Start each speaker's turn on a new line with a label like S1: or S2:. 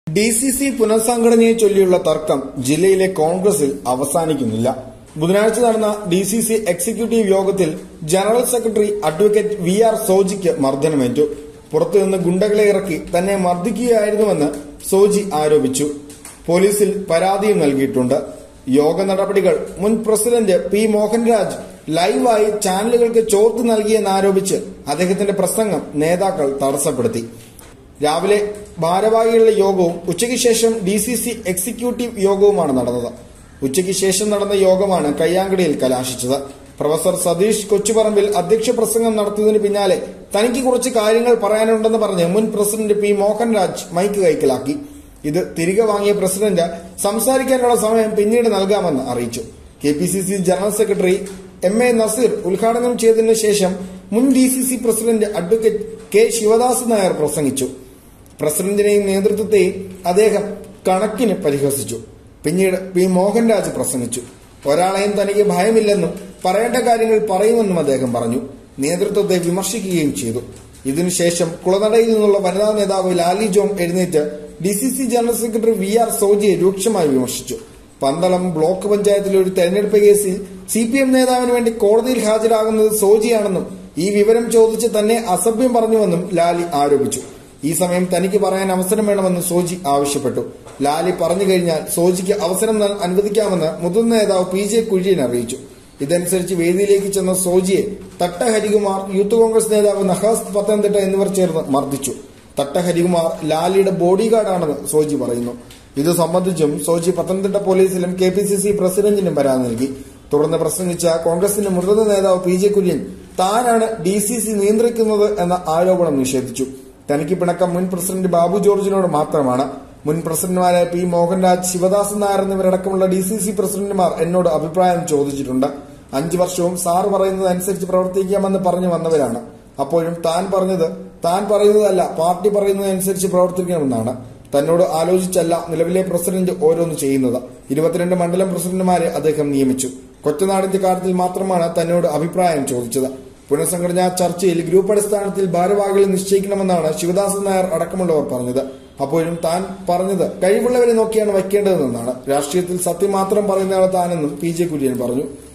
S1: D C C പുനഃസംഘടനയെ ചൊല്ലിയുള്ള തർക്കം ജില്ലയിലെ കോൺഗ്രസിൽ അവസാനിക്കുന്നില്ല ബുധനാഴ്ച നടന്ന ഡി സി സി എക്സിക്യൂട്ടീവ് യോഗത്തിൽ general secretary advocate V R സോജിക്ക് മർദ്ദനമേറ്റു പുറത്തുനിന്ന് ഗുണ്ടകളെ ഇറക്കി തന്നെ മർദ്ദിക്കുകയായിരുന്നുവെന്ന് സോജി ആരോപിച്ചു പോലീസിൽ പരാതിയും നൽകിയിട്ടുണ്ട് യോഗ നടപടികൾ മുൻ പ്രസിഡന്റ് പി മോഹൻരാജ് ലൈവായി ചാനലുകൾക്ക് ചോർത്ത് നൽകിയെന്നാരോപിച്ച് അദ്ദേഹത്തിന്റെ പ്രസംഗം നേതാക്കൾ തടസ്സപ്പെടുത്തി രാവിലെ ഭാരവാഹികളുടെ യോഗവും ഉച്ചയ്ക്ക് ശേഷം ഡി സി സി എക്സിക്യൂട്ടീവ് യോഗവുമാണ് നടന്നത് ഉച്ചയ്ക്ക് ശേഷം നടന്ന യോഗമാണ് കയ്യാങ്കളിയിൽ കലാശിച്ചത് പ്രൊഫസർ സതീഷ് കൊച്ചുപറമ്പിൽ അധ്യക്ഷ പ്രസംഗം നടത്തിയതിന് പിന്നാലെ തനിക്ക് കുറച്ച് കാര്യങ്ങൾ പറയാനുണ്ടെന്ന് പറഞ്ഞ് മുൻ പ്രസിഡന്റ് പി മോഹൻരാജ് മൈക്ക് കൈക്കലാക്കി ഇത് തിരികെ വാങ്ങിയ പ്രസിഡന്റ് സംസാരിക്കാനുള്ള സമയം പിന്നീട് നൽകാമെന്ന് അറിയിച്ചു K P C C general secretary M A Naseer ഉദ്ഘാടനം ചെയ്തതിനു ശേഷം മുൻ D C C president advocate K Sivadas Nair പ്രസംഗിച്ചു പ്രസിഡന്റിനെയും നേതൃത്വത്തെയും അദ്ദേഹം കണക്കിന് പരിഹസിച്ചു പിന്നീട് പി മോഹൻരാജ് പ്രസംഗിച്ചു ഒരാളെയും തനിക്ക് ഭയമില്ലെന്നും പറയേണ്ട കാര്യങ്ങൾ പറയുമെന്നും അദ്ദേഹം പറഞ്ഞു നേതൃത്വത്തെ വിമർശിക്കുകയും ചെയ്തു ഇതിനുശേഷം കുളനടയിൽ നിന്നുള്ള വനിതാ നേതാവ് ലാലി ജോൺ എഴുന്നേറ്റ് D C C general secretary V R സോജിയെ രൂക്ഷമായി വിമർശിച്ചു പന്തളം ബ്ലോക്ക് പഞ്ചായത്തിലെ ഒരു തെരഞ്ഞെടുപ്പ് കേസിൽ സി പി എം നേതാവിന് വേണ്ടി കോടതിയിൽ ഹാജരാകുന്നത് സോജിയാണെന്നും ഈ വിവരം ചോദിച്ച് തന്നെ അസഭ്യം പറഞ്ഞുവെന്നും ലാലി ആരോപിച്ചു ഈ സമയം തനിക്ക് പറയാൻ അവസരം വേണമെന്ന് സോജി ആവശ്യപ്പെട്ടു ലാലി പറഞ്ഞു കഴിഞ്ഞാൽ സോജിക്ക് അവസരം നൽ- അനുവദിക്കാമെന്ന് മുതിർന്ന നേതാവ് പി ജെ കുര്യൻ അറിയിച്ചു ഇതനുസരിച്ച് വേദിയിലേക്ക് ചെന്ന സോജിയെ തട്ട ഹരികുമാർ യൂത്ത് കോൺഗ്രസ് നേതാവ് നഹാസ് പത്തനംതിട്ട എന്നിവർ ചേർന്ന് മർദ്ദിച്ചു തട്ട ഹരികുമാർ ലാലിയുടെ ബോഡി ഗാർഡാണെന്ന് സോജി പറയുന്നു ഇത് സംബന്ധിച്ചും സോജി പത്തനംതിട്ട പോലീസിലും കെ പി സി സി പ്രസിഡന്റിനും പരാതി നൽകി തുടർന്ന് പ്രസംഗിച്ച കോൺഗ്രസിന്റെ മുതിർന്ന നേതാവ് പി ജെ കുര്യൻ താനാണ് ഡി സി സി നിയന്ത്രിക്കുന്നത് എന്ന ആരോപണം നിഷേധിച്ചു തനിക്ക് പിണക്കം മുൻ പ്രസിഡന്റ് ബാബു ജോർജിനോട് മാത്രമാണ് മുൻ പ്രസിഡന്റുമാരായ പി മോഹൻരാജ് ശിവദാസൻ നായർ എന്നിവരടക്കമുള്ള ഡി സി സി പ്രസിഡന്റുമാർ എന്നോട് അഭിപ്രായം ചോദിച്ചിട്ടുണ്ട് അഞ്ചു വർഷവും സാർ പറയുന്നതനുസരിച്ച് പ്രവർത്തിക്കാമെന്ന് പറഞ്ഞു വന്നവരാണ് അപ്പോഴും താൻ പറഞ്ഞത് താൻ പറയുന്നതല്ല പാർട്ടി പറയുന്നതനുസരിച്ച് പ്രവർത്തിക്കണമെന്നാണ് തന്നോട് ആലോചിച്ചല്ല നിലവിലെ പ്രസിഡന്റ് ഓരോന്ന് ചെയ്യുന്നത് ഇരുപത്തിരണ്ട് മണ്ഡലം പ്രസിഡന്റുമാരെ അദ്ദേഹം നിയമിച്ചു കൊറ്റനാടിന്റെ കാര്യത്തിൽ മാത്രമാണ് തന്നോട് അഭിപ്രായം ചോദിച്ചത് പുനഃസംഘടനാ ചർച്ചയിൽ ഗ്രൂപ്പ് അടിസ്ഥാനത്തിൽ ഭാരവാഹികളെ നിശ്ചയിക്കണമെന്നാണ് ശിവദാസൻ നായർ അടക്കമുള്ളവർ പറഞ്ഞത് അപ്പോഴും താൻ പറഞ്ഞത് കഴിവുള്ളവരെ നോക്കിയാണ് വയ്ക്കേണ്ടതെന്നാണ് രാഷ്ട്രീയത്തിൽ സത്യം മാത്രം പറയുന്നയാൾ താനെന്നും പി ജെ കുര്യൻ പറഞ്ഞു